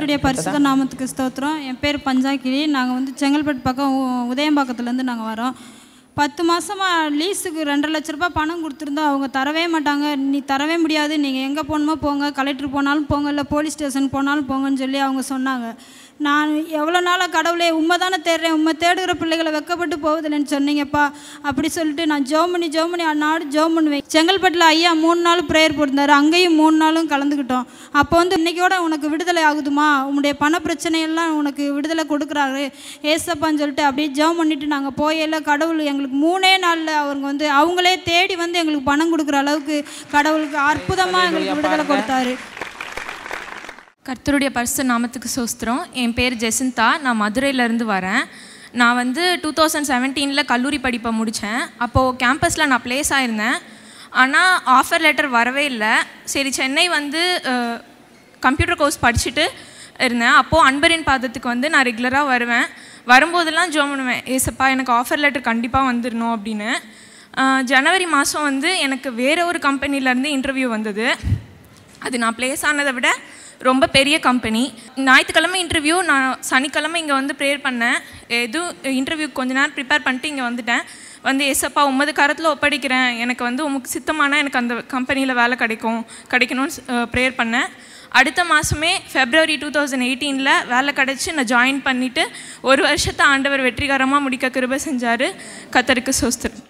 கர்த்தருடைய பரிசுத்த நாமத்துக்கு ஸ்தோத்திரம் என் பேர் பஞ்சாக்கிரி நாங்கள் வந்து செங்கல்பட்டு பக்கம் உ- உதயம்பாக்கத்துலேருந்து நாங்கள் வரோம் பத்து மாதமாக லீஸுக்கு ரெண்டரை லட்ச ரூபாய் பணம் கொடுத்துருந்தோம் அவங்க தரவே மாட்டாங்க நீ தரவே முடியாது நீங்கள் எங்கே போகணுமோ போங்க கலெக்டர் போனாலும் போங்க இல்லை போலீஸ் ஸ்டேஷன் போனாலும் போங்கன்னு சொல்லி அவங்க சொன்னாங்க நான் எவ்வளோ நாளாக கடவுளே உண்மை தானே தேடுறேன் உண்மை தேடுகிற பிள்ளைகளை வெக்கப்பட்டு போகுதில்லைன்னு சொன்னீங்கப்பா அப்படி சொல்லிட்டு நான் ஜோம் பண்ணி ஜோம் பண்ணி அந்நாடு ஜோம் பண்ணுவேன் செங்கல்பட்டில் ஐயா மூணு நாள் ப்ரேயர் போட்டிருந்தாரு அங்கேயும் மூணு நாளும் கலந்துக்கிட்டோம் அப்போ வந்து இன்னைக்கோட உனக்கு விடுதலை ஆகுதுமா உன்னுடைய பண பிரச்சனையெல்லாம் உனக்கு விடுதலை கொடுக்குறாரு ஏசப்பான்னு சொல்லிட்டு அப்படியே ஜோம் பண்ணிட்டு நாங்கள் போயல கடவுள் எங்களுக்கு மூணே நாளில் அவங்க வந்து அவங்களே தேடி வந்து எங்களுக்கு பணம் கொடுக்குற அளவுக்கு கடவுளுக்கு அற்புதமாக எங்களுக்கு விடுதலை கொடுத்தாரு கர்த்தருடைய பரிசு நாமத்துக்கு சோஸ்திரம் என் பேர் ஜெசிந்தா நான் மதுரையிலேருந்து வரேன் நான் வந்து டூ தௌசண்ட் செவன்டீனில் கல்லூரி படிப்பை முடித்தேன் அப்போது கேம்பஸில் நான் ப்ளேஸ் ஆயிருந்தேன் ஆனால் ஆஃபர் லெட்டர் வரவே இல்லை சரி சென்னை வந்து கம்ப்யூட்டர் கோர்ஸ் படிச்சுட்டு இருந்தேன் அப்போது அன்பரின் பாதத்துக்கு வந்து நான் ரெகுலராக வருவேன் வரும்போதெல்லாம் ஜோம் பண்ணுவேன் ஏசப்பா எனக்கு ஆஃபர் லெட்டர் கண்டிப்பாக வந்துடணும் அப்படின்னு அஹ், ஜனவரி மாதம் வந்து எனக்கு வேறு ஒரு கம்பெனிலேருந்து இன்டர்வியூ வந்தது அது நான் ப்ளேஸ் ஆனதை விட ரொம்ப பெரிய கம்பெனி ஞாயிற்றுக்கிழமை இன்டர்வியூ நான் சனிக்கிழமை இங்கே வந்து ப்ரேயர் பண்ணேன் எதுவும் இன்டர்வியூ கொஞ்ச நேரம் ப்ரிப்பேர் பண்ணிட்டு இங்கே வந்துட்டேன் வந்து எஸ்அப்பா உமது கரத்தில் ஒப்படைக்கிறேன் எனக்கு வந்து உமக்கு சித்தமான எனக்கு அந்த கம்பெனியில் வேலை கிடைக்கும் கிடைக்கணும்னு ப்ரேயர் பண்ணேன் அடுத்த மாதமே ஃபெப்ரவரி டூ தௌசண்ட் எயிட்டீனில் வேலை கிடச்சி நான் ஜாயின் பண்ணிவிட்டு ஒரு வருஷத்தை ஆண்டவர் வெற்றிகரமாக முடிக்க கிருபை செஞ்சார் கத்தருக்கு சோஸ்திரம்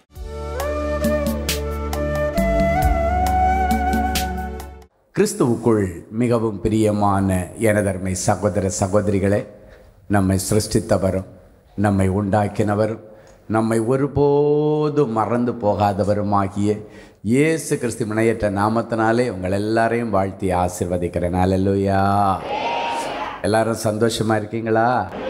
கிறிஸ்துவுக்குள் மிகவும் பிரியமான எனதர்மை சகோதர சகோதரிகளே நம்மை சிருஷ்டித்தவரும் நம்மை உண்டாக்கினவரும் நம்மை ஒருபோதும் மறந்து போகாதவருமாகிய இயேசு கிறிஸ்து முனையற்ற நாமத்தினாலே உங்கள் எல்லாரையும் வாழ்த்தி ஆசிர்வதிக்கிறேன் அல்லேலூயா எல்லாரும் சந்தோஷமா இருக்கீங்களா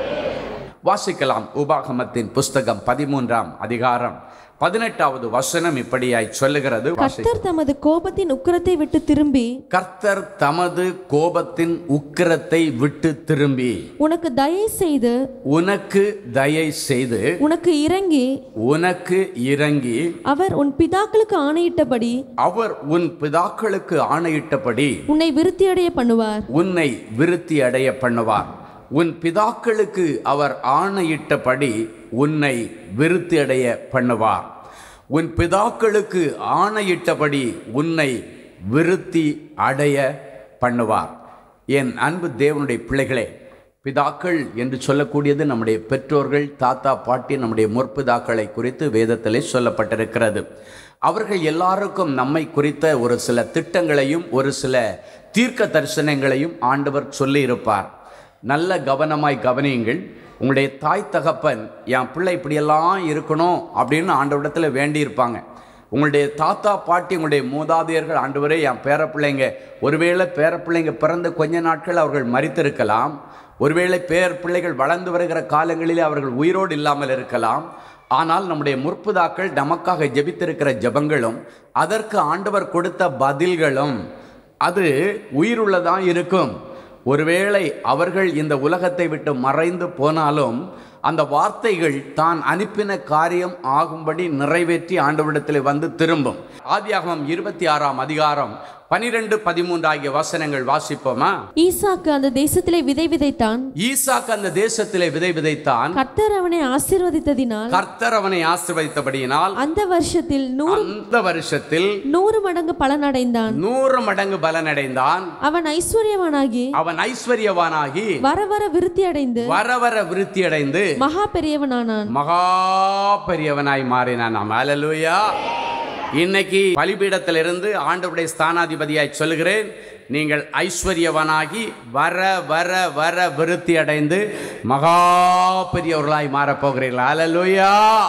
வாசிக்கலாம் உபாகமத்தின் புஸ்தகம் பதிமூன்றாம் அதிகாரம் பதினெட்டாவது வசனம் இப்படியாய் சொல்லுகிறது வாசி கர்த்தர் தமது கோபத்தின் உக்கிரத்தை விட்டு திரும்பி கர்த்தர் தமது கோபத்தின் உக்கிரத்தை விட்டு திரும்பி உனக்கு தயை செய்து உனக்கு தயை செய்து உனக்கு இறங்கி உனக்கு இறங்கி அவர் உன் பிதாக்களுக்கு ஆணையிட்டபடி அவர் உன் பிதாக்களுக்கு ஆணையிட்டபடி உன்னை விருத்தியடைய பண்ணுவார் உன்னை விருத்தி அடைய பண்ணுவார் உன் பிதாக்களுக்கு அவர் ஆணையிட்டபடி உன்னை விருத்தி அடைய பண்ணுவார் உன் பிதாக்களுக்கு ஆணையிட்டபடி உன்னை விருத்தி அடைய பண்ணுவார் என் அன்பு தேவனுடைய பிள்ளைகளே பிதாக்கள் என்று சொல்லக்கூடியது நம்முடைய பெற்றோர்கள் தாத்தா பாட்டி நம்முடைய முற்பிதாக்களை குறித்து வேதத்திலே சொல்லப்பட்டிருக்கிறது அவர்கள் எல்லாருக்கும் நம்மை குறித்த ஒரு சில திட்டங்களையும் ஒரு சில தீர்க்க தரிசனங்களையும் ஆண்டவர் சொல்லியிருப்பார் நல்ல கவனமாய் கவனியுங்கள் உங்களுடைய தாய் தகப்பன் என் பிள்ளை இப்படியெல்லாம் இருக்கணும் அப்படின்னு ஆண்டவரிடத்தில் வேண்டியிருப்பாங்க உங்களுடைய தாத்தா பாட்டி உங்களுடைய மூதாதையர்கள் ஆண்டவரே என் பேரப்பிள்ளைங்க ஒருவேளை பேரப்பிள்ளைங்க பிறந்த கொஞ்ச நாட்கள் அவர்கள் மறித்திருக்கலாம் ஒருவேளை பேர பிள்ளைகள் வளர்ந்து வருகிற காலங்களிலே அவர்கள் உயிரோடு இல்லாமல் இருக்கலாம் ஆனால் நம்முடைய முற்புதாக்கள் நமக்காக ஜெபித்திருக்கிற ஜெபங்களும் அதற்கு ஆண்டவர் கொடுத்த பதில்களும் அது உயிருள்ளதாக இருக்கும் ஒருவேளை அவர்கள் இந்த உலகத்தை விட்டு மறைந்து போனாலும் அந்த வார்த்தைகள் தான் அனுப்பின காரியம் ஆகும்படி நிறைவேற்றி ஆண்டவரிடத்தில் வந்து திரும்பும் ஆதியாகமம் இருபத்தி ஆறாம் அதிகாரம் பனிரெண்டு பதிமூன்று ஆகிய வசனங்கள் வாசிப்போமா ஈசாக்கு அந்த தேசத்திலே விதை விதைத்தான் ஈசாக்கு அந்த தேசத்திலே விதை விதைத்தான் கர்த்தர் அவனை ஆசீர்வதித்ததினால் கர்த்தர் அவனை ஆசிர்வதித்தபடியினால் அந்த வருஷத்தில் நூறு அந்த வருஷத்தில் நூறு மடங்கு பலனடைந்தான் நூறு மடங்கு பலனடைந்தான் அவன் ஐஸ்வர்யவானாகி அவன் ஐஸ்வர்யவானாகி வர வர விருத்தி அடைந்து வர வர விருத்தி அடைந்து மகா பெரியவனானான் மகா பெரியவனாய் மாறினான் நாம் அல்லேலூயா இன்னைக்கு பலிபீடத்திலிருந்து ஆண்டவருடைய ஸ்தானாதிபதியாய் சொல்கிறேன் நீங்கள் ஐஸ்வர்யவனாகி வர வர வர விருத்தி அடைந்து மகா பெரியவர்களாய் மாறப்போகிறீர்கள் அல்லேலூயா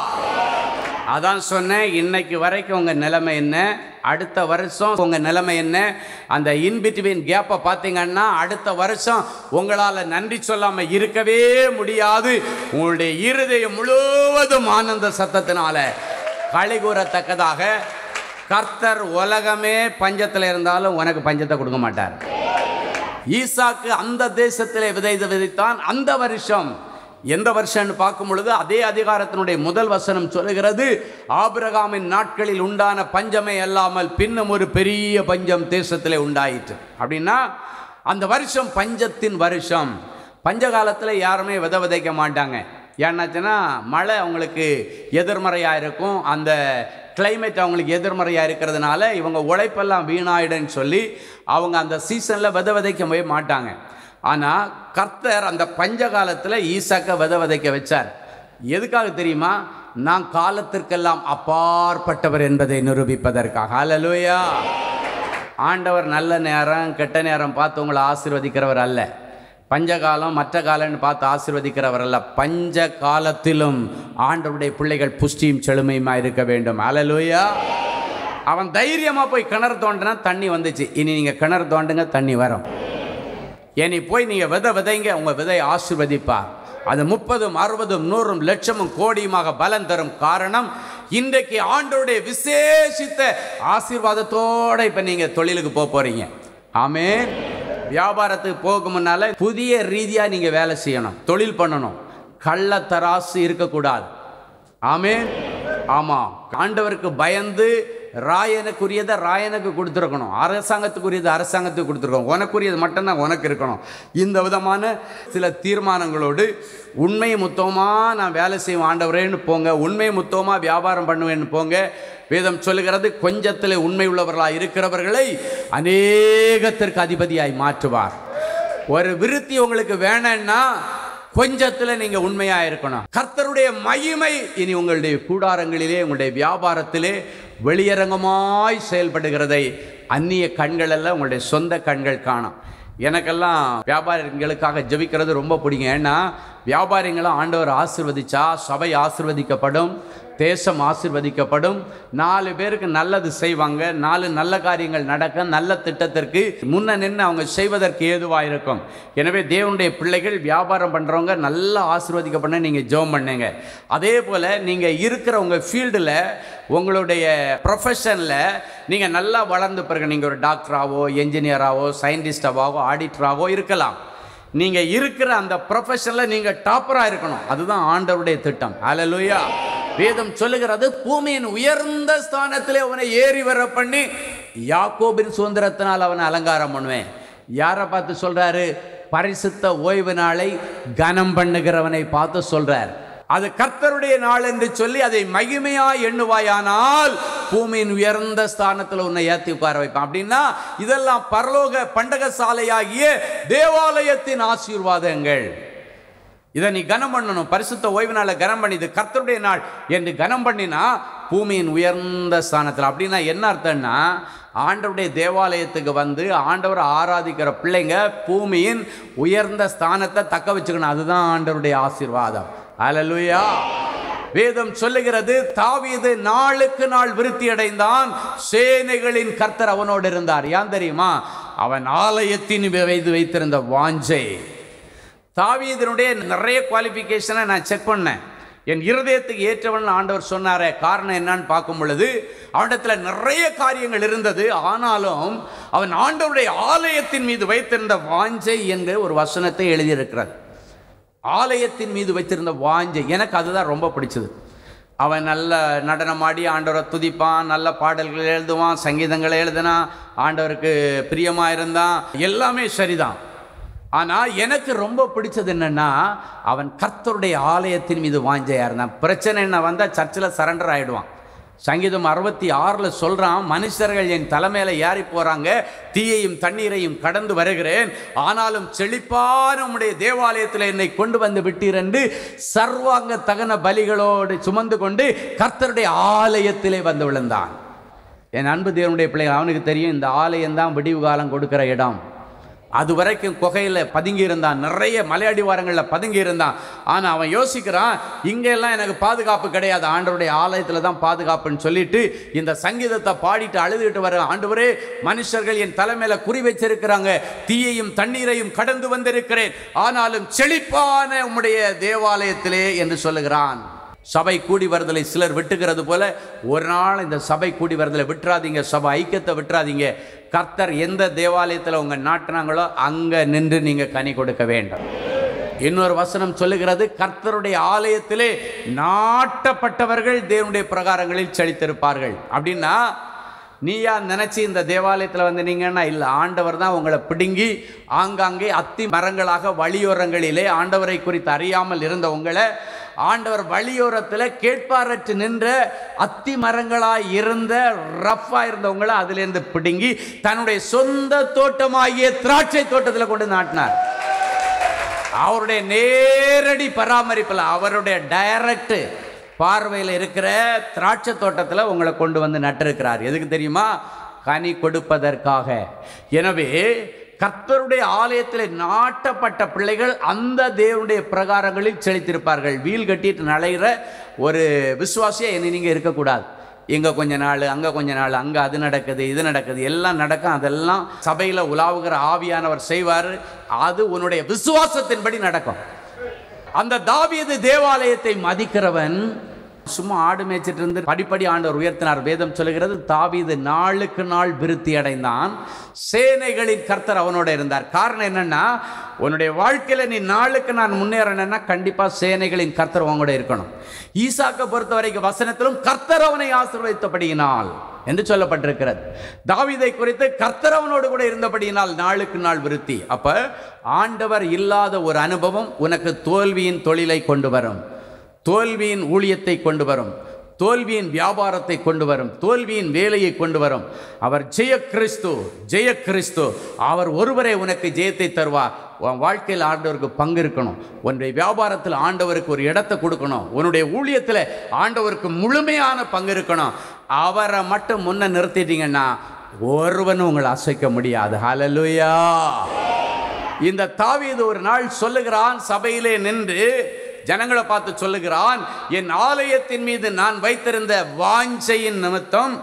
அதான் சொன்னேன் இன்னைக்கு வரைக்கும் உங்கள் நிலைமை என்ன அடுத்த வருஷம் உங்கள் நிலைமை என்ன அந்த இன்பிட்வீன் கேப்பை பார்த்தீங்கன்னா அடுத்த வருஷம் உங்களால் நன்றி சொல்லாமல் இருக்கவே முடியாது உங்களுடைய இருதயம் முழுவதும் ஆனந்த சத்தத்தினால களி கூறத்தக்கதாக கர்த்தர் உலகமே பஞ்சத்தில் இருந்தாலும் உனக்கு பஞ்சத்தை கொடுக்க மாட்டார் ஈசாக்கு அந்த தேசத்திலே விதை விதைத்தான் அந்த வருஷம் எந்த வருஷம்னு பார்க்கும் பொழுது அதே அதிகாரத்தினுடைய முதல் வசனம் சொல்லுகிறது ஆபிரகாமின் நாட்களில் உண்டான பஞ்சமே அல்லாமல் பின்னும் ஒரு பெரிய பஞ்சம் தேசத்திலே உண்டாயிற்று அப்படின்னா அந்த வருஷம் பஞ்சத்தின் வருஷம் பஞ்ச காலத்தில் யாருமே வித விதைக்க மாட்டாங்க ஏன்னாச்சுன்னா மழை அவங்களுக்கு எதிர்மறையாக இருக்கும் அந்த climate அவங்களுக்கு எதிர்மறையாக இருக்கிறதுனால இவங்க உழைப்பெல்லாம் வீணாயிடுன்னு சொல்லி அவங்க அந்த சீசனில் வித விதைக்க போய் மாட்டாங்க ஆனால் கர்த்தர் அந்த பஞ்ச காலத்தில் ஈசாக்க வித விதைக்க வச்சார் எதுக்காக தெரியுமா நான் காலத்திற்கெல்லாம் அப்பாற்பட்டவர் என்பதை நிரூபிப்பதற்காக ஹalleluya ஆண்டவர் நல்ல நேரம் கெட்ட நேரம் பார்த்து உங்களை ஆசீர்வதிக்கிறவர் அல்ல பஞ்சகாலம் மற்ற காலம்னு பார்த்து ஆசீர்வதிக்கிறவர் அல்ல பஞ்ச காலத்திலும் ஆண்டவருடைய பிள்ளைகள் புஷ்டியும் செழுமையுமா இருக்க வேண்டும் ஹalleluya அவன் தைரியமாக போய் கிணறு தோண்டினா தண்ணி வந்துச்சு இனி நீங்கள் கிணறு தோண்டுங்க தண்ணி வரும் இனி போய் நீங்கள் விதை விதைங்க உங்கள் விதை ஆசீர்வதிப்பார் அது முப்பதும் அறுபதும் நூறும் லட்சமும் கோடியுமாக பலன் தரும் காரணம் இன்றைக்கு ஆண்டோடைய விசேஷித்த ஆசீர்வாதத்தோட இப்போ நீங்கள் தொழிலுக்கு போக போகிறீங்க ஆமே வியாபாரத்துக்கு போக முன்னால புதிய ரீதியாக நீங்கள் வேலை செய்யணும் தொழில் பண்ணணும் கள்ளத்தராசு இருக்கக்கூடாது ஆமென் ஆமாம் ஆண்டவருக்கு பயந்து ராயனுக்குரியதை ராயனுக்கு கொடுத்துருக்கணும் அரசாங்கத்துக்குரியது அரசாங்கத்துக்கு கொடுத்துருக்கணும் உனக்குரியது மட்டும்தான் உனக்கு இருக்கணும் இந்த விதமான சில தீர்மானங்களோடு உண்மை முத்தமாக நான் வேலை செய்வேன் ஆண்டவரேன்னு போங்க உண்மை முத்தமாக வியாபாரம் பண்ணுவேன்னு போங்க வேதம் சொல்லுகிறது கொஞ்சத்தில் உண்மை உள்ளவர்களாக இருக்கிறவர்களை அநேகத்திற்கு அதிபதியாய் மாற்றுவார் ஒரு விருத்தி உங்களுக்கு வேணும்னா கொஞ்சத்தில் நீங்க உண்மையா இருக்கணும் கர்த்தருடைய மகிமை இனி உங்களுடைய கூடாரங்களிலே உங்களுடைய வியாபாரத்திலே வெளியரங்கமாய் செயல்படுகிறதை அந்நிய கண்கள் எல்லாம் உங்களுடைய சொந்த கண்கள் காணும் எனக்கெல்லாம் வியாபாரிகளுக்காக ஜெபிக்கிறது ரொம்ப பிடிக்கும் ஏன்னா வியாபாரிங்களும் ஆண்டவர் ஆசிர்வதிச்சா சபை ஆசிர்வதிக்கப்படும் தேசம் ஆசிர்வதிக்கப்படும் நாலு பேருக்கு நல்லது செய்வாங்க நாலு நல்ல காரியங்கள் நடக்க நல்ல திட்டத்திற்கு முன்ன நின்று அவங்க செய்வதற்கு ஏதுவாக இருக்கும் எனவே தேவனுடைய பிள்ளைகள் வியாபாரம் பண்ணுறவங்க நல்லா ஆசிர்வதிக்கப்பட நீங்கள் ஜெபம் பண்ணுங்க அதே போல் நீங்கள் இருக்கிற உங்கள் ஃபீல்டில் உங்களுடைய ப்ரொஃபஷனில் நீங்கள் நல்லா வளர்ந்து பிறகு நீங்கள் ஒரு டாக்டராகவோ என்ஜினியராகவோ சயின்டிஸ்டாவோ ஆடிட்டராகவோ இருக்கலாம் நீங்கள் இருக்கிற அந்த ப்ரொஃபஷனில் நீங்கள் டாப்பராக இருக்கணும் அதுதான் ஆண்டவருடைய திட்டம் ஹalleluya வேதம் சொல்லுகிறது பூமியின் உயர்ந்த ஸ்தானத்திலே அவனை ஏறி வர பண்ணி யாக்கோபின் சுதந்திரத்தினால் அவனை அலங்காரம் பண்ணுவேன் யாரை பார்த்து சொல்றாரு பரிசுத்த ஓய்வு நாளை கனம் பண்ணுகிறவனை பார்த்து சொல்றார் அது கர்த்தருடைய நாள் என்று சொல்லி அதை மகிமையா எண்ணுவாயானால் பூமியின் உயர்ந்த ஸ்தானத்தில் உன்னை ஏற்றி உட்கார வைப்பான் அப்படின்னா இதெல்லாம் பரலோக பண்டக சாலையாகிய தேவாலயத்தின் ஆசீர்வாதங்கள் இதை நீ கனம் பண்ணணும் பரிசுத்த ஓய்வு நாளை கனம் பண்ணி இது கர்த்தருடைய நாள் என்று கனம் பண்ணினா பூமியின் உயர்ந்த ஸ்தானத்தில் அப்படின்னா என்ன அர்த்தம்னா ஆண்டவருடைய தேவாலயத்துக்கு வந்து ஆண்டவரை ஆராதிக்கிற பிள்ளைங்க பூமியின் உயர்ந்த ஸ்தானத்தை தக்க வச்சுக்கணும் அதுதான் ஆண்டவருடைய ஆசீர்வாதம் அல்லேலூயா வேதம் சொல்லுகிறது தாவீது நாளுக்கு நாள் விருத்தி அடைந்தான் சேனைகளின் கர்த்தர் அவனோடு இருந்தார் ஏன் தெரியுமா அவன் ஆலயத்தின் வைத்து வைத்திருந்த வாஞ்சை தாவீதனுடைய நிறைய குவாலிஃபிகேஷனை நான் செக் பண்ணேன் என் இருதயத்துக்கு ஏற்றவன் ஆண்டவர் சொன்னாரே காரணம் என்னன்னு பார்க்கும் பொழுது அவனிடத்துல நிறைய காரியங்கள் இருந்தது ஆனாலும் அவன் ஆண்டவருடைய ஆலயத்தின் மீது வைத்திருந்த வாஞ்சை என்கிற ஒரு வசனத்தை எழுதியிருக்கிறார் ஆலயத்தின் மீது வைத்திருந்த வாஞ்சை எனக்கு அதுதான் ரொம்ப பிடிச்சது அவன் நல்ல நடனமாடி ஆண்டவரை துதிப்பான் நல்ல பாடல்கள் எழுதுவான் சங்கீதங்களை எழுதினான் ஆண்டவருக்கு பிரியமாக இருந்தான் எல்லாமே சரிதான் ஆனால் எனக்கு ரொம்ப பிடிச்சது என்னன்னா அவன் கர்த்தருடைய ஆலயத்தின் மீது வாஞ்சையாக இருந்தான் பிரச்சனை என்ன வந்தால் சர்ச்சில் சரண்டர் ஆகிடுவான் சங்கீதம் அறுபத்தி ஆறில் சொல்கிறான் மனுஷர்கள் என் தலைமையில் ஏறி போகிறாங்க தீயையும் தண்ணீரையும் கடந்து வருகிறேன் ஆனாலும் செழிப்பான உம்முடைய தேவாலயத்தில் என்னை கொண்டு வந்து விட்டீர் என்று சர்வாங்க தகன பலிகளோடு சுமந்து கொண்டு கர்த்தருடைய ஆலயத்திலே வந்து விழுந்தான் என் அன்பு தேவனுடைய பிள்ளைகள் அவனுக்கு தெரியும் இந்த ஆலயம்தான் விடிவு காலம் கொடுக்கிற இடம் அது வரைக்கும் குகையில் பதுங்கி இருந்தான் நிறைய மலையடிவாரங்களில் பதுங்கி இருந்தான் ஆனால் அவன் யோசிக்கிறான் இங்கெல்லாம் எனக்கு பாதுகாப்பு கிடையாது ஆண்டவருடைய ஆலயத்தில் தான் பாதுகாப்புன்னு சொல்லிட்டு இந்த சங்கீதத்தை பாடிட்டு அழுதுகிட்டு வர ஆண்டவரே மனுஷர்கள் என் தலைமையில குறி வச்சிருக்கிறாங்க தீயையும் தண்ணீரையும் கடந்து வந்திருக்கிறேன் ஆனாலும் செழிப்பான உம்முடைய தேவாலயத்திலே என்று சொல்லுகிறான் சபை கூடி வருதலை சிலர் விட்டுகிறது போல ஒரு நாள் இந்த சபை கூடி வருதலை விட்டுறாதீங்க சபை ஐக்கியத்தை விட்டுறாதீங்க கர்த்தர் எந்த தேவாலயத்தில் உங்க நாட்டினாங்களோ அங்கே நின்று நீங்க கனி கொடுக்க வேண்டும் இன்னொரு வசனம் சொல்லுகிறது கர்த்தருடைய ஆலயத்திலே நாட்டப்பட்டவர்கள் தேவனுடைய பிரகாரங்களில் செழித்திருப்பார்கள் அப்படின்னா நீயா நினச்சி இந்த தேவாலயத்தில் வந்து நீங்கன்னா இல்லை ஆண்டவர் தான் உங்களை பிடுங்கி ஆங்காங்கே அத்தி மரங்களாக வழியோரங்களிலே ஆண்டவரை குறித்து அறியாமல் இருந்த உங்களை ஆண்டவர் வழியோரத்தில் கேட்பாரற்று நின்ற அத்தி மரங்களாய் இருந்த ரஃப்பாக இருந்தவங்களை அதிலிருந்து பிடுங்கி தன்னுடைய சொந்த தோட்டமாகிய திராட்சை தோட்டத்தில் கொண்டு நாட்டினார் அவருடைய நேரடி பராமரிப்பில் அவருடைய டைரக்ட் பார்வையில் இருக்கிற திராட்சை தோட்டத்தில் உங்களை கொண்டு வந்து நட்டிருக்கிறார் எதுக்கு தெரியுமா கனி கொடுப்பதற்காக எனவே கர்த்தருடைய ஆலயத்தில் நாட்டப்பட்ட பிள்ளைகள் அந்த தேவனுடைய பிரகாரங்களில் செழித்திருப்பார்கள் வீல் கட்டிட்டு நலைகிற ஒரு விசுவாசியை என்னை நீங்கள் இருக்கக்கூடாது இங்கே கொஞ்ச நாள் அங்கே கொஞ்ச நாள் அங்கே அது நடக்குது இது நடக்குது எல்லாம் நடக்கும் அதெல்லாம் சபையில் உலாவுகிற ஆவியானவர் செய்வார் அது உன்னுடைய விசுவாசத்தின்படி நடக்கும் அந்த தாவீது தேவாலயத்தை மதிக்கிறவன் சும்மா ஆடு மேய்ச்சிட்டு இருந்து படிப்படி ஆண்டவர் உயர்த்தினார் வேதம் சொல்லுகிறது தாவீது நாளுக்கு நாள் விருத்தி அடைந்தான் சேனைகளின் கர்த்தர் அவனோட இருந்தார் காரணம் என்னன்னா உன்னுடைய வாழ்க்கையில நீ நாளுக்கு நான் முன்னேறணும்னா கண்டிப்பா சேனைகளின் கர்த்தர் உங்களோட இருக்கணும் ஈசாக்கை பொறுத்த வரைக்கும் வசனத்திலும் கர்த்தர் அவனை ஆசீர்வதித்தபடியினால் என்று சொல்லப்பட்டிருக்கிறது தாவீதை குறித்து கர்த்தர் அவனோடு கூட இருந்தபடியினால் நாளுக்கு நாள் விருத்தி அப்ப ஆண்டவர் இல்லாத ஒரு அனுபவம் உனக்கு தோல்வியின் தொழிலை கொண்டு வரும் தோல்வியின் ஊழியத்தை கொண்டு வரும் தோல்வியின் வியாபாரத்தை கொண்டு வரும் தோல்வியின் வேலையை கொண்டு வரும் அவர் ஜெய கிறிஸ்து ஜெய கிறிஸ்து அவர் ஒருவரே உனக்கு ஜெயத்தை தருவார் உன் வாழ்க்கையில் ஆண்டவருக்கு பங்கு இருக்கணும் உன்னுடைய வியாபாரத்தில் ஆண்டவருக்கு ஒரு இடத்தை கொடுக்கணும் உன்னுடைய ஊழியத்தில் ஆண்டவருக்கு முழுமையான பங்கு இருக்கணும் அவரை மட்டும் முன்ன நிறுத்திட்டீங்கன்னா ஒருவனும் உங்களை அசைக்க முடியாது ஹalleluya இந்த தாவீது ஒரு நாள் சொல்லுகிறான் சபையிலே நின்று ஜனங்களை பார்த்து சொல்லுகிறான் என் ஆலயத்தின் மீது நான் வைத்திருந்த வாஞ்சையின் நிமித்தம்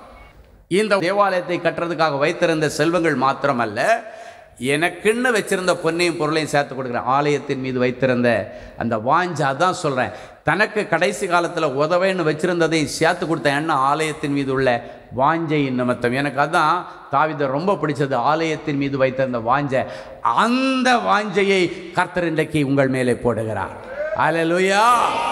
இந்த தேவாலயத்தை கட்டுறதுக்காக வைத்திருந்த செல்வங்கள் மாத்திரமல்ல எனக்குன்னு வச்சிருந்த பொன்னையும் பொருளையும் சேர்த்து கொடுக்குறேன் ஆலயத்தின் மீது வைத்திருந்த அந்த வாஞ்சை அதான் சொல்கிறேன் தனக்கு கடைசி காலத்தில் உதவேன்னு வச்சிருந்ததையும் சேர்த்து கொடுத்த எண்ணம் ஆலயத்தின் மீது உள்ள வாஞ்சையின் நிமித்தம் எனக்கு அதான் தாவித ரொம்ப பிடிச்சது ஆலயத்தின் மீது வைத்திருந்த வாஞ்சை அந்த வாஞ்சையை கர்த்தர் இன்றைக்கு உங்கள் மேலே போடுகிறார் அல்லேலூயா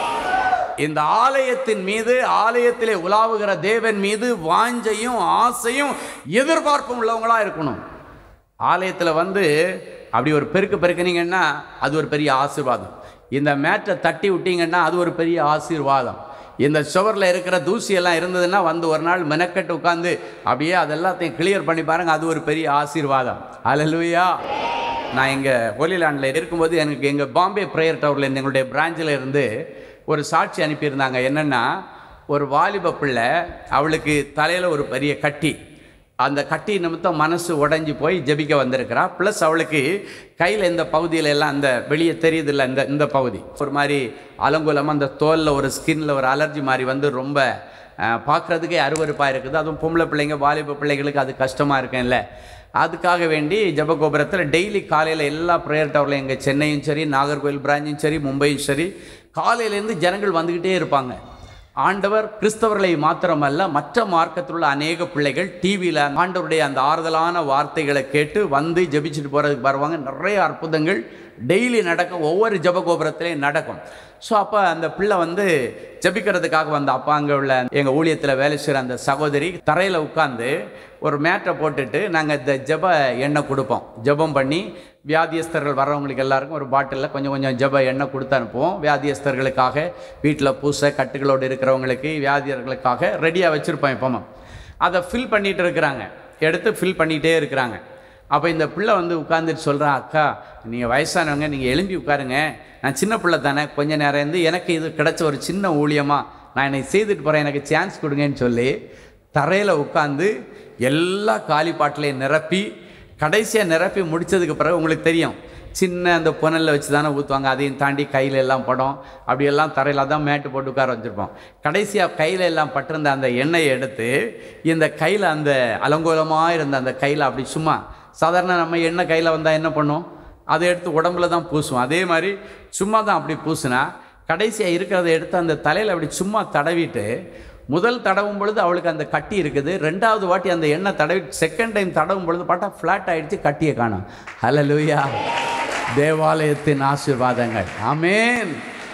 இந்த ஆலயத்தின் மீது ஆலயத்திலே உலாவுகிற தேவன் மீது வாஞ்சையும் ஆசையும் எதிர்பார்ப்பும் உள்ளவங்களா இருக்கணும் ஆலயத்தில் வந்து அப்படி ஒரு பெருக்கு பெருக்குனீங்கன்னா அது ஒரு பெரிய ஆசீர்வாதம் இந்த மேட்டை தட்டி விட்டீங்கன்னா அது ஒரு பெரிய ஆசீர்வாதம் இந்த சுவரில் இருக்கிற தூசியெல்லாம் இருந்ததுன்னா வந்து ஒரு நாள் மெனக்கட்டு உட்காந்து அப்படியே அதெல்லாத்தையும் கிளியர் பண்ணி பாருங்க அது ஒரு பெரிய ஆசீர்வாதம் அல்லேலூயா நான் இங்கே ஹோலிலாண்டில் இருக்கும்போது எனக்கு எங்கள் பாம்பே ப்ரேயர் டவரில் இருந்து எங்களுடைய பிரான்ச்சில் இருந்து ஒரு சாட்சி அனுப்பியிருந்தாங்க என்னென்னா ஒரு வாலிப பிள்ளை அவளுக்கு தலையில் ஒரு பெரிய கட்டி அந்த கட்டி நிமித்தம் மனசு உடைஞ்சு போய் ஜெபிக்க வந்திருக்கிறா ப்ளஸ் அவளுக்கு கையில் இந்த பகுதியில் எல்லாம் அந்த வெளியே தெரியுதில்ல இந்த இந்த பகுதி ஒரு மாதிரி அலங்குலமாக அந்த தோலில் ஒரு ஸ்கின்ல ஒரு அலர்ஜி மாதிரி வந்து ரொம்ப பார்க்குறதுக்கே அருவருப்பாக இருக்குது அதுவும் பொம்பளை பிள்ளைங்க வாலிப பிள்ளைகளுக்கு அது கஷ்டமாக இருக்கும்ல அதுக்காக வேண்டி ஜபகோபுரத்தில் டெய்லி காலையில் எல்லா ப்ரேயர் டவரில் எங்கள் சென்னையும் சரி நாகர்கோவில் பிரான்ச்சும் சரி மும்பையும் சரி காலையிலேருந்து ஜனங்கள் வந்துக்கிட்டே இருப்பாங்க ஆண்டவர் கிறிஸ்தவர்களை மாத்திரமல்ல மற்ற மார்க்கத்தில் உள்ள அநேக பிள்ளைகள் டிவியில் ஆண்டவருடைய அந்த ஆறுதலான வார்த்தைகளை கேட்டு வந்து ஜெபிச்சுட்டு போகிறதுக்கு வருவாங்க நிறைய அற்புதங்கள் டெய்லி நடக்கும் ஒவ்வொரு ஜபகோபுரத்திலையும் நடக்கும் ஸோ அப்போ அந்த பிள்ளை வந்து ஜெபிக்கிறதுக்காக வந்த அப்பா அங்கே உள்ள எங்கள் ஊழியத்தில் வேலை செய்கிற அந்த சகோதரி தரையில் உட்காந்து ஒரு மேட்டை போட்டுட்டு நாங்கள் இந்த ஜெப எண்ணெய் கொடுப்போம் ஜெபம் பண்ணி வியாதியஸ்தர்கள் வர்றவங்களுக்கு எல்லாருக்கும் ஒரு பாட்டிலில் கொஞ்சம் கொஞ்சம் ஜெப எண்ணெய் கொடுத்து அனுப்புவோம் வியாதியஸ்தர்களுக்காக வீட்டில் பூசை கட்டுகளோடு இருக்கிறவங்களுக்கு வியாதியர்களுக்காக ரெடியாக வச்சுருப்போம் எப்போமா அதை ஃபில் பண்ணிகிட்டு இருக்கிறாங்க எடுத்து ஃபில் பண்ணிகிட்டே இருக்கிறாங்க அப்போ இந்த பிள்ளை வந்து உட்காந்துட்டு சொல்கிறா அக்கா நீங்கள் வயசானவங்க நீங்கள் எழும்பி உட்காருங்க நான் சின்ன பிள்ளை தானே கொஞ்ச நேரம் இருந்து எனக்கு இது கிடைச்ச ஒரு சின்ன ஊழியமாக நான் என்னை செய்துட்டு போகிறேன் எனக்கு சான்ஸ் கொடுங்கன்னு சொல்லி தரையில் உட்காந்து எல்லா காலி பாட்டிலையும் நிரப்பி கடைசியாக நிரப்பி முடிச்சதுக்கு பிறகு உங்களுக்கு தெரியும் சின்ன அந்த புனலில் வச்சு தானே ஊற்றுவாங்க அதையும் தாண்டி கையில் எல்லாம் படம் அப்படியெல்லாம் தரையில் தான் மேட்டு போட்டு உட்கார வச்சுருப்போம் கடைசியாக கையில் எல்லாம் பட்டிருந்த அந்த எண்ணெயை எடுத்து இந்த கையில் அந்த அலங்கோலமாக இருந்த அந்த கையில் அப்படி சும்மா சாதாரண நம்ம எண்ணெய் கையில் வந்தால் என்ன பண்ணும் அதை எடுத்து உடம்புல தான் பூசுவோம் அதே மாதிரி சும்மா தான் அப்படி பூசுனா கடைசியாக இருக்கிறத எடுத்து அந்த தலையில் அப்படி சும்மா தடவிட்டு முதல் தடவும் பொழுது அவளுக்கு அந்த கட்டி இருக்குது ரெண்டாவது வாட்டி அந்த எண்ணெய் தடவி செகண்ட் டைம் தடவும் பொழுது பார்த்தா ஃப்ளாட் ஆயிடுச்சு கட்டியை காணும் ஹalleluya தேவாலயத்தின் ஆசீர்வாதங்கள் ஆமென்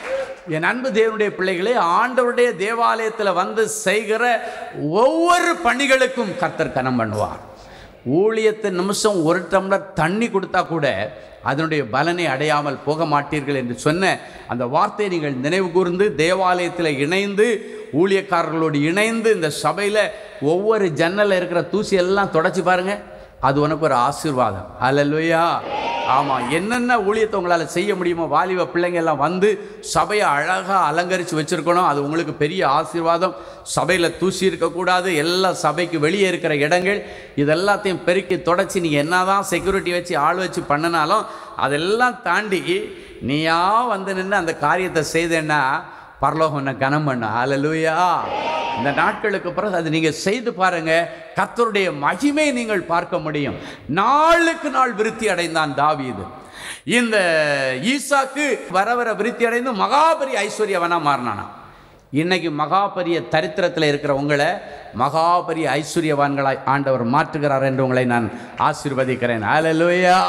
என் அன்பு தேவனுடைய பிள்ளைகளே ஆண்டவருடைய தேவாலயத்தில் வந்து செய்கிற ஒவ்வொரு பணிகளுக்கும் கர்த்தர் கனம் பண்ணுவார் ஊழியத்தை நிமிஷம் ஒரு டம்ளர் தண்ணி கொடுத்தா கூட அதனுடைய பலனை அடையாமல் போக மாட்டீர்கள் என்று சொன்ன அந்த வார்த்தையை நீங்கள் நினைவு கூர்ந்து தேவாலயத்தில் இணைந்து ஊழியக்காரர்களோடு இணைந்து இந்த சபையில் ஒவ்வொரு ஜன்னலில் இருக்கிற தூசி எல்லாம் தொடச்சி பாருங்க அது உனக்கு ஒரு ஆசீர்வாதம் அல்லல்லையா ஆமாம் என்னென்ன ஊழியத்தை உங்களால் செய்ய முடியுமோ வாலிப பிள்ளைங்க எல்லாம் வந்து சபையை அழகாக அலங்கரித்து வச்சுருக்கணும் அது உங்களுக்கு பெரிய ஆசீர்வாதம் சபையில் தூசி இருக்கக்கூடாது எல்லா சபைக்கு வெளியே இருக்கிற இடங்கள் இதெல்லாத்தையும் பெருக்கி தொடச்சி நீங்கள் என்ன தான் செக்யூரிட்டி வச்சு ஆள் வச்சு பண்ணினாலும் அதெல்லாம் தாண்டி நீயா வந்து நின்று அந்த காரியத்தை செய்தேன்னா பரலோகம் உன்னை கனம் பண்ண ஹalleluya இந்த நாட்களுக்கு பிறகு அது நீங்கள் செய்து பாருங்க கர்த்தருடைய மகிமை நீங்கள் பார்க்க முடியும் நாளுக்கு நாள் விருத்தி அடைந்தான் தாவீது இந்த ஈசாக்கு வர வர விருத்தி அடைந்து மகாபரி ஐஸ்வர்யவனா மாறினானா இன்னைக்கு மகாபரிய தரித்திரத்தில் இருக்கிற உங்களை மகாபரிய ஐஸ்வர்யவான்களாய் ஆண்டவர் மாற்றுகிறார் என்று உங்களை நான் ஆசீர்வதிக்கிறேன் ஹalleluya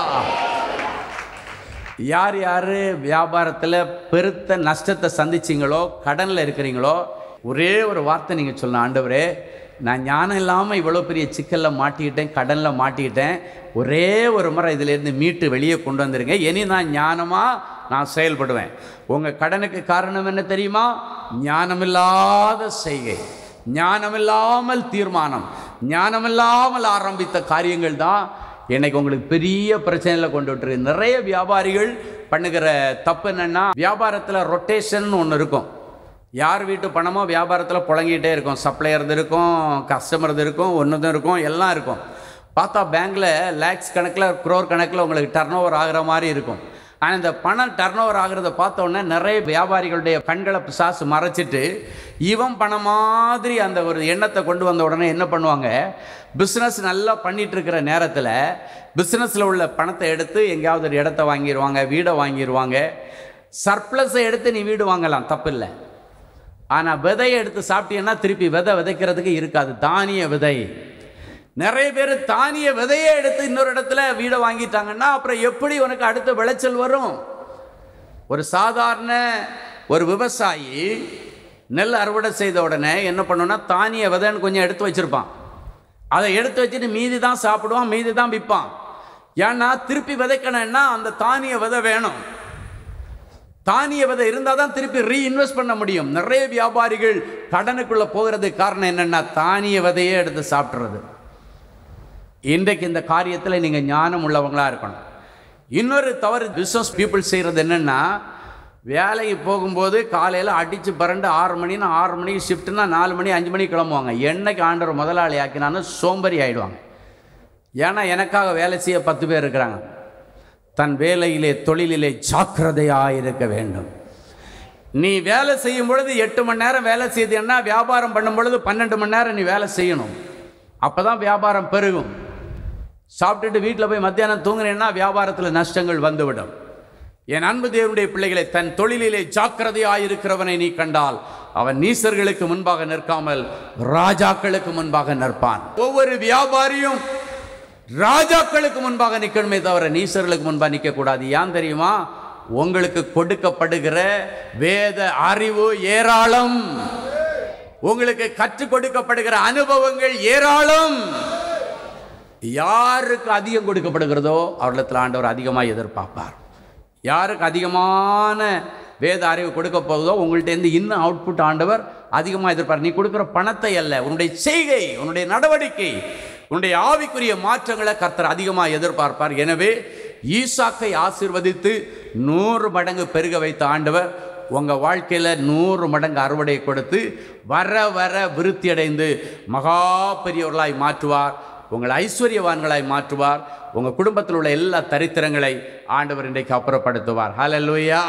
யார் யார் வியாபாரத்தில் பெருத்த நஷ்டத்தை சந்திச்சிங்களோ கடனில் இருக்கிறீங்களோ ஒரே ஒரு வார்த்தை நீங்கள் சொல்லணும் ஆண்டவரே நான் ஞானம் இல்லாமல் இவ்வளோ பெரிய சிக்கலில் மாட்டிக்கிட்டேன் கடனில் மாட்டிக்கிட்டேன் ஒரே ஒரு முறை இதிலேருந்து மீட்டு வெளியே கொண்டு வந்துருங்க இனி நான் ஞானமாக நான் செயல்படுவேன் உங்கள் கடனுக்கு காரணம் என்ன தெரியுமா ஞானமில்லாத செய்கை ஞானமில்லாமல் தீர்மானம் ஞானமில்லாமல் ஆரம்பித்த காரியங்கள் தான் இன்னைக்கு உங்களுக்கு பெரிய பிரச்சனையில் கொண்டு விட்டுருக்கு நிறைய வியாபாரிகள் பண்ணுகிற தப்பு என்னன்னா வியாபாரத்தில் ரொட்டேஷன் ஒன்று இருக்கும் யார் வீட்டு பணமோ வியாபாரத்தில் புழங்கிட்டே இருக்கும் சப்ளையர்து இருக்கும் கஸ்டமர்து இருக்கும் ஒன்றுதும் இருக்கும் எல்லாம் இருக்கும் பார்த்தா பேங்க்கில் லேக்ஸ் கணக்கில் குரோர் கணக்கில் உங்களுக்கு டர்ன் ஓவர் ஆகிற மாதிரி இருக்கும் ஆனால் இந்த பணம் டர்ன் ஓவர் ஆகிறத பார்த்த உடனே நிறைய வியாபாரிகளுடைய கண்களை பிசாசு மறைச்சிட்டு இவன் பணம் மாதிரி அந்த ஒரு எண்ணத்தை கொண்டு வந்த உடனே என்ன பண்ணுவாங்க பிஸ்னஸ் நல்லா பண்ணிட்டு இருக்கிற நேரத்தில் பிஸ்னஸில் உள்ள பணத்தை எடுத்து எங்கேயாவது ஒரு இடத்த வாங்கிடுவாங்க வீடை வாங்கிடுவாங்க சர்ப்ளஸை எடுத்து நீ வீடு வாங்கலாம் தப்பு இல்லை ஆனால் விதையை எடுத்து சாப்பிட்டீங்கன்னா திருப்பி விதை விதைக்கிறதுக்கு இருக்காது தானிய விதை நிறைய பேர் தானிய விதையை எடுத்து இன்னொரு இடத்துல வீடை வாங்கிட்டாங்கன்னா அப்புறம் எப்படி உனக்கு அடுத்த விளைச்சல் வரும் ஒரு சாதாரண ஒரு விவசாயி நெல் அறுவடை செய்த உடனே என்ன பண்ணுன்னா தானிய விதைன்னு கொஞ்சம் எடுத்து வச்சிருப்பான் அதை எடுத்து வச்சுட்டு மீதி தான் சாப்பிடுவான் மீதி தான் விற்பான் ஏன்னா திருப்பி விதைக்கணும்னா அந்த தானிய விதை வேணும் தானிய விதை இருந்தால் தான் திருப்பி ரீஇன்வெஸ்ட் பண்ண முடியும் நிறைய வியாபாரிகள் கடனுக்குள்ளே போகிறதுக்கு காரணம் என்னென்னா தானிய விதையே எடுத்து சாப்பிட்றது இன்றைக்கு இந்த காரியத்தில் நீங்கள் ஞானம் உள்ளவங்களாக இருக்கணும் இன்னொரு தவறு பிஸ்னஸ் பீப்புள் செய்கிறது என்னென்னா வேலைக்கு போகும்போது காலையில் அடித்து பரண்டு ஆறு மணினா ஆறு மணிக்கு ஷிஃப்ட்னா நாலு மணி அஞ்சு மணிக்கு கிளம்புவாங்க என்னைக்கு ஆண்டவர் முதலாளி ஆக்கினான்னு சோம்பேறி ஆயிடுவாங்க ஏன்னா எனக்காக வேலை செய்ய பத்து பேர் இருக்கிறாங்க தன் வேலையிலே தொழிலிலே ஜாக்கிரதையாக இருக்க வேண்டும் நீ வேலை செய்யும் பொழுது எட்டு மணி நேரம் வேலை செய்தீங்கன்னா வியாபாரம் பண்ணும் பொழுது பன்னெண்டு மணி நேரம் நீ வேலை செய்யணும் அப்போ தான் வியாபாரம் பெருகும் சாப்பிட்டுட்டு வீட்டில் போய் மத்தியானம் தூங்குனேன்னா வியாபாரத்தில் நஷ்டங்கள் வந்துவிடும் என் அன்பு தேவனுடைய பிள்ளைகளை தன் தொழிலிலே ஜாக்கிரதையாக இருக்கிறவனை நீ கண்டால் அவன் நீசர்களுக்கு முன்பாக நிற்காமல் ராஜாக்களுக்கு முன்பாக நிற்பான் ஒவ்வொரு வியாபாரியும் ராஜாக்களுக்கு முன்பாக நிற்கணுமே தவிர நீசர்களுக்கு முன்பாக நிற்கக்கூடாது ஏன் தெரியுமா உங்களுக்கு கொடுக்கப்படுகிற வேத அறிவு ஏராளம் உங்களுக்கு கற்றுக் கொடுக்கப்படுகிற அனுபவங்கள் ஏராளம் யாருக்கு அதிகம் கொடுக்கப்படுகிறதோ அவர்களிடத்தில் ஆண்டவர் அதிகமாக எதிர்பார்ப்பார் யாருக்கு அதிகமான வேத அறிவு கொடுக்க போகுதோ உங்கள்கிட்டேருந்து இன்னும் அவுட்புட் ஆண்டவர் அதிகமாக எதிர்பார்ப்பார் நீ கொடுக்குற பணத்தை அல்ல உன்னுடைய செய்கை உன்னுடைய நடவடிக்கை உன்னுடைய ஆவிக்குரிய மாற்றங்களை கர்த்தர் அதிகமாக எதிர்பார்ப்பார் எனவே ஈசாக்கை ஆசீர்வதித்து நூறு மடங்கு பெருக வைத்த ஆண்டவர் உங்கள் வாழ்க்கையில் நூறு மடங்கு அறுவடை கொடுத்து வர வர விருத்தி அடைந்து மகா பெரியவர்களாய் மாற்றுவார் உங்களை ஐஸ்வர்யவான்களாய் மாற்றுவார் உங்கள் குடும்பத்தில் உள்ள எல்லா தரித்திரங்களை ஆண்டவர் இன்றைக்கு அப்புறப்படுத்துவார் ஹalleluya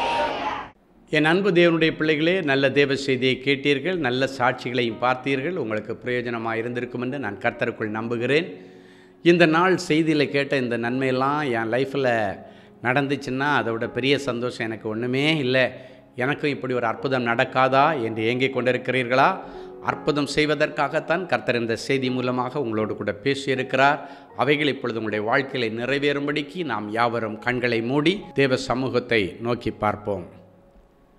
என் அன்பு தேவனுடைய பிள்ளைகளே நல்ல தேவ செய்தியை கேட்டீர்கள் நல்ல சாட்சிகளையும் பார்த்தீர்கள் உங்களுக்கு பிரயோஜனமாக இருந்திருக்கும் என்று நான் கர்த்தருக்குள் நம்புகிறேன் இந்த நாள் செய்தியில் கேட்ட இந்த நன்மையெல்லாம் என் லைஃப்பில் நடந்துச்சுன்னா அதை விட பெரிய சந்தோஷம் எனக்கு ஒன்றுமே இல்லை எனக்கும் இப்படி ஒரு அற்புதம் நடக்காதா என்று ஏங்கிக் கொண்டிருக்கிறீர்களா அற்புதம் செய்வதற்காகத்தான் கர்த்தர் இந்த செய்தி மூலமாக உங்களோடு கூட பேசியிருக்கிறார் அவைகள் இப்பொழுது உங்களுடைய வாழ்க்கையில் நிறைவேறும்படிக்கு நாம் யாவரும் கண்களை மூடி தேவ சமூகத்தை நோக்கி பார்ப்போம்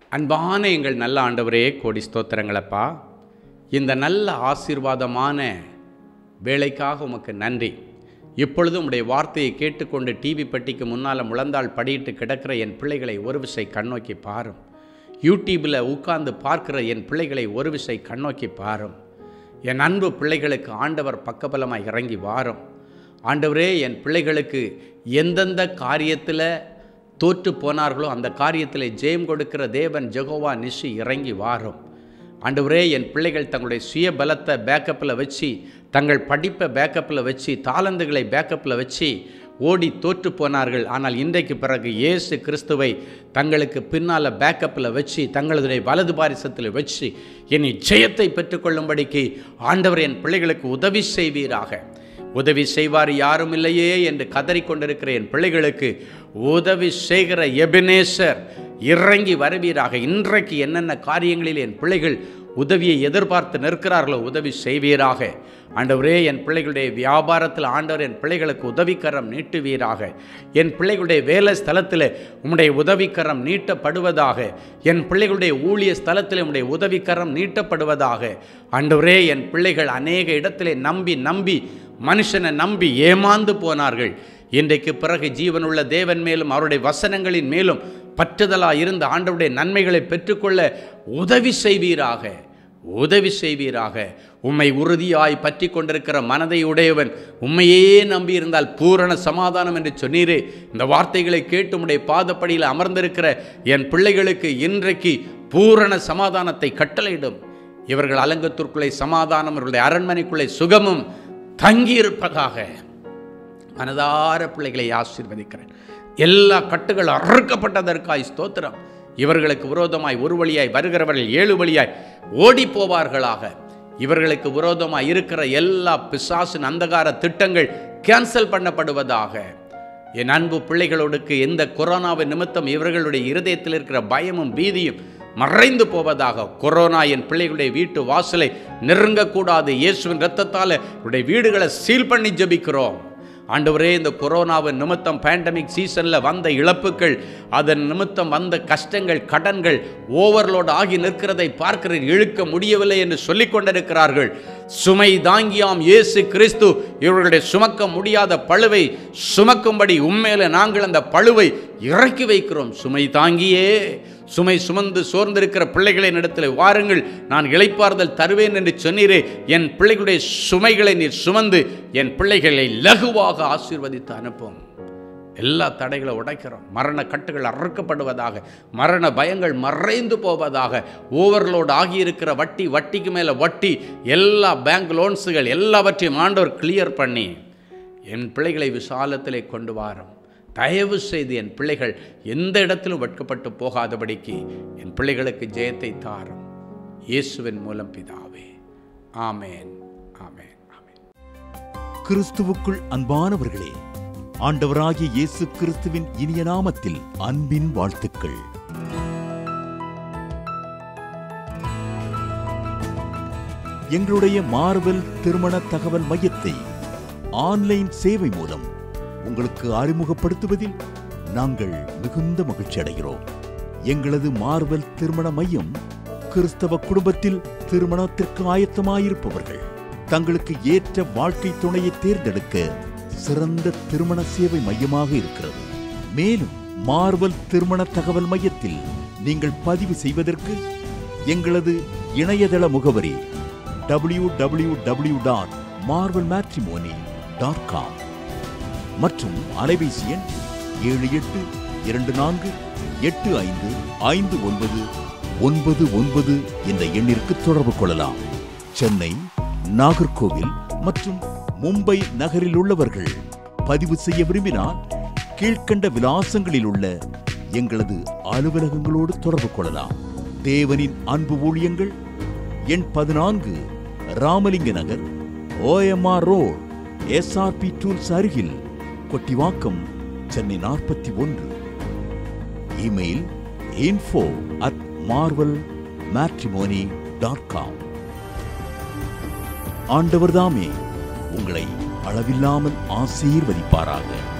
அன்பான எங்கள் நல்ல ஆண்டவரே கோடி ஸ்தோத்திரங்களப்பா இந்த நல்ல ஆசீர்வாதமான வேலைக்காக உமக்கு நன்றி இப்பொழுதும் உடைய வார்த்தையை கேட்டுக்கொண்டு டிவி பெட்டிக்கு முன்னால் முழந்தாள் படியிட்டு கிடக்கிற என் பிள்ளைகளை ஒரு விசை கண்ணோக்கி பாரும் யூடியூப்பில் உட்கார்ந்து பார்க்கிற என் பிள்ளைகளை ஒரு விசை கண்ணோக்கி பாரும் என் அன்பு பிள்ளைகளுக்கு ஆண்டவர் பக்கபலமாக இறங்கி வாரும் ஆண்டவரே என் பிள்ளைகளுக்கு எந்தெந்த காரியத்தில் தோற்று போனார்களோ அந்த காரியத்தில் ஜெயம் கொடுக்கிற தேவன் ஜெகோவா நிஷி இறங்கி வாரும் ஆண்டவரே என் பிள்ளைகள் தங்களுடைய சுய பலத்தை பேக்கப்பில் வச்சு தங்கள் படிப்பை பேக்கப்பில் வச்சு தாளந்துகளை பேக்கப்பில் வச்சு ஓடி தோற்று போனார்கள் ஆனால் இன்றைக்கு பிறகு இயேசு கிறிஸ்துவை தங்களுக்கு பின்னால் பேக்கப்பில் வச்சு தங்களுடைய வலது பாரிசத்தில் வச்சு இனி ஜெயத்தை பெற்றுக்கொள்ளும்படிக்கு ஆண்டவர் என் பிள்ளைகளுக்கு உதவி செய்வீராக உதவி செய்வார் யாரும் இல்லையே என்று கதறிக்கொண்டிருக்கிற என் பிள்ளைகளுக்கு உதவி செய்கிற எபினேசர் இறங்கி வருவீராக இன்றைக்கு என்னென்ன காரியங்களில் என் பிள்ளைகள் உதவியை எதிர்பார்த்து நிற்கிறார்களோ உதவி செய்வீராக ஆண்டவரே என் பிள்ளைகளுடைய வியாபாரத்தில் ஆண்டவர் என் பிள்ளைகளுக்கு உதவிக்கரம் நீட்டுவீராக என் பிள்ளைகளுடைய வேலை ஸ்தலத்தில் உம்முடைய உதவிக்கரம் நீட்டப்படுவதாக என் பிள்ளைகளுடைய ஊழிய ஸ்தலத்தில் உம்முடைய உதவிக்கரம் நீட்டப்படுவதாக ஆண்டவரே என் பிள்ளைகள் அநேக இடத்திலே நம்பி நம்பி மனுஷனை நம்பி ஏமாந்து போனார்கள் இன்றைக்கு பிறகு ஜீவனுள்ள தேவன் மேலும் அவருடைய வசனங்களின் மேலும் பற்றுதலாக இருந்த ஆண்டவருடைய நன்மைகளை பெற்றுக்கொள்ள உதவி செய்வீராக உதவி செய்வீராக உம்மை உறுதியாய் பற்றி கொண்டிருக்கிற மனதை உடையவன் உண்மையே நம்பியிருந்தால் பூரண சமாதானம் என்று சொன்னீரே இந்த வார்த்தைகளை கேட்டு உம்முடைய பாதப்படியில் அமர்ந்திருக்கிற என் பிள்ளைகளுக்கு இன்றைக்கு பூரண சமாதானத்தை கட்டளையிடும் இவர்கள் அலங்கத்திற்குள்ளே சமாதானம் இவர்களுடைய அரண்மனைக்குள்ளே சுகமும் தங்கியிருப்பதாக மனதார பிள்ளைகளை ஆசீர்வதிக்கிறேன் எல்லா கட்டுகள் அறுக்கப்பட்டதற்காய் ஸ்தோத்திரம் இவர்களுக்கு விரோதமாய் ஒரு வழியாய் வருகிறவர்கள் ஏழு வழியாய் ஓடி போவார்களாக இவர்களுக்கு விரோதமாய் இருக்கிற எல்லா பிசாசின் அந்தகார திட்டங்கள் கேன்சல் பண்ணப்படுவதாக என் அன்பு பிள்ளைகளோடுக்கு எந்த கொரோனாவின் நிமித்தம் இவர்களுடைய இருதயத்தில் இருக்கிற பயமும் பீதியும் மறைந்து போவதாக கொரோனா என் பிள்ளைகளுடைய வீட்டு வாசலை நெருங்கக்கூடாது இயேசுவின் இரத்தத்தால் இவருடைய வீடுகளை சீல் பண்ணி ஜெபிக்கிறோம் ஆண்டவரே இந்த கொரோனாவின் நிமித்தம் பேண்டமிக் சீசனில் வந்த இழப்புகள் அதன் நிமித்தம் வந்த கஷ்டங்கள் கடன்கள் ஓவர்லோட் ஆகி நிற்கிறதை பார்க்கிறேன் இழுக்க முடியவில்லை என்று சொல்லிக் கொண்டிருக்கிறார்கள் சுமை தாங்கியாம் இயேசு கிறிஸ்து இவர்களுடைய சுமக்க முடியாத பழுவை சுமக்கும்படி உண்மையில நாங்கள் அந்த பழுவை இறக்கி வைக்கிறோம் சுமை தாங்கியே சுமை சுமந்து சோர்ந்திருக்கிற பிள்ளைகளின் இடத்தில் வாருங்கள் நான் இளைப்பாறுதல் தருவேன் என்று சொன்னீரே என் பிள்ளைகளுடைய சுமைகளை நீர் சுமந்து என் பிள்ளைகளை லகுவாக ஆசீர்வதித்து அனுப்பும் எல்லா தடைகளை உடைக்கிறோம் மரண கட்டுகள் அறுக்கப்படுவதாக மரண பயங்கள் மறைந்து போவதாக ஓவர்லோட் ஆகியிருக்கிற வட்டி வட்டிக்கு மேலே வட்டி எல்லா பேங்க் லோன்ஸுகள் எல்லாவற்றையும் ஆண்டவர் கிளியர் பண்ணி என் பிள்ளைகளை விசாலத்திலே கொண்டு வாரும் தயவு செய்து என் பிள்ளைகள் எந்த இடத்திலும் வெட்கப்பட்டு போகாதபடிக்கு என் பிள்ளைகளுக்கு ஜெயத்தை தாரும் இயேசுவின் மூலம் பிதாவே ஆமேன் ஆமேன் ஆமேன் கிறிஸ்துவுக்குள் அன்பானவர்களே ஆண்டவராகிய இயேசு கிறிஸ்துவின் இனிய நாமத்தில் அன்பின் வாழ்த்துக்கள் எங்களுடைய மார்வெல் திருமண தகவல் மையத்தை ஆன்லைன் சேவை மூலம் உங்களுக்கு அறிமுகப்படுத்துவதில் நாங்கள் மிகுந்த மகிழ்ச்சி அடைகிறோம் எங்களது மார்வெல் திருமண மையம் கிறிஸ்தவ குடும்பத்தில் திருமணத்திற்கு ஆயத்தமாயிருப்பவர்கள் தங்களுக்கு ஏற்ற வாழ்க்கை துணையை தேர்ந்தெடுக்க சிறந்த திருமண சேவை மையமாக இருக்கிறது மேலும் மார்வல் திருமண தகவல் மையத்தில் நீங்கள் பதிவு செய்வதற்கு எங்களது இணையதள முகவரி W W W dot Marvel matrimony dot com மற்றும் அலைபேசி எண் ஏழு எட்டு இரண்டு நான்கு எட்டு ஐந்து ஐந்து ஒன்பது ஒன்பது ஒன்பது என்ற எண்ணிற்கு தொடர்பு கொள்ளலாம் சென்னை நாகர்கோவில் மற்றும் மும்பை நகரில் உள்ளவர்கள் பதிவு செய்ய விரும்பினால் கீழ்க்கண்ட விலாசங்களில் உள்ள எங்களது அலுவலகங்களோடு தொடர்பு கொள்ளலாம் தேவனின் அன்பு ஊழியங்கள் எண் பதினான்கு Ramalinga Nagar OMR road SRP tools அருகில் கொட்டிவாக்கம் சென்னை நாற்பத்தி ஒன்று email info at Marvel matrimony dot com ஆண்டவர்தாமே உங்களை அளவில்லாமல் ஆசீர்வதிப்பாராக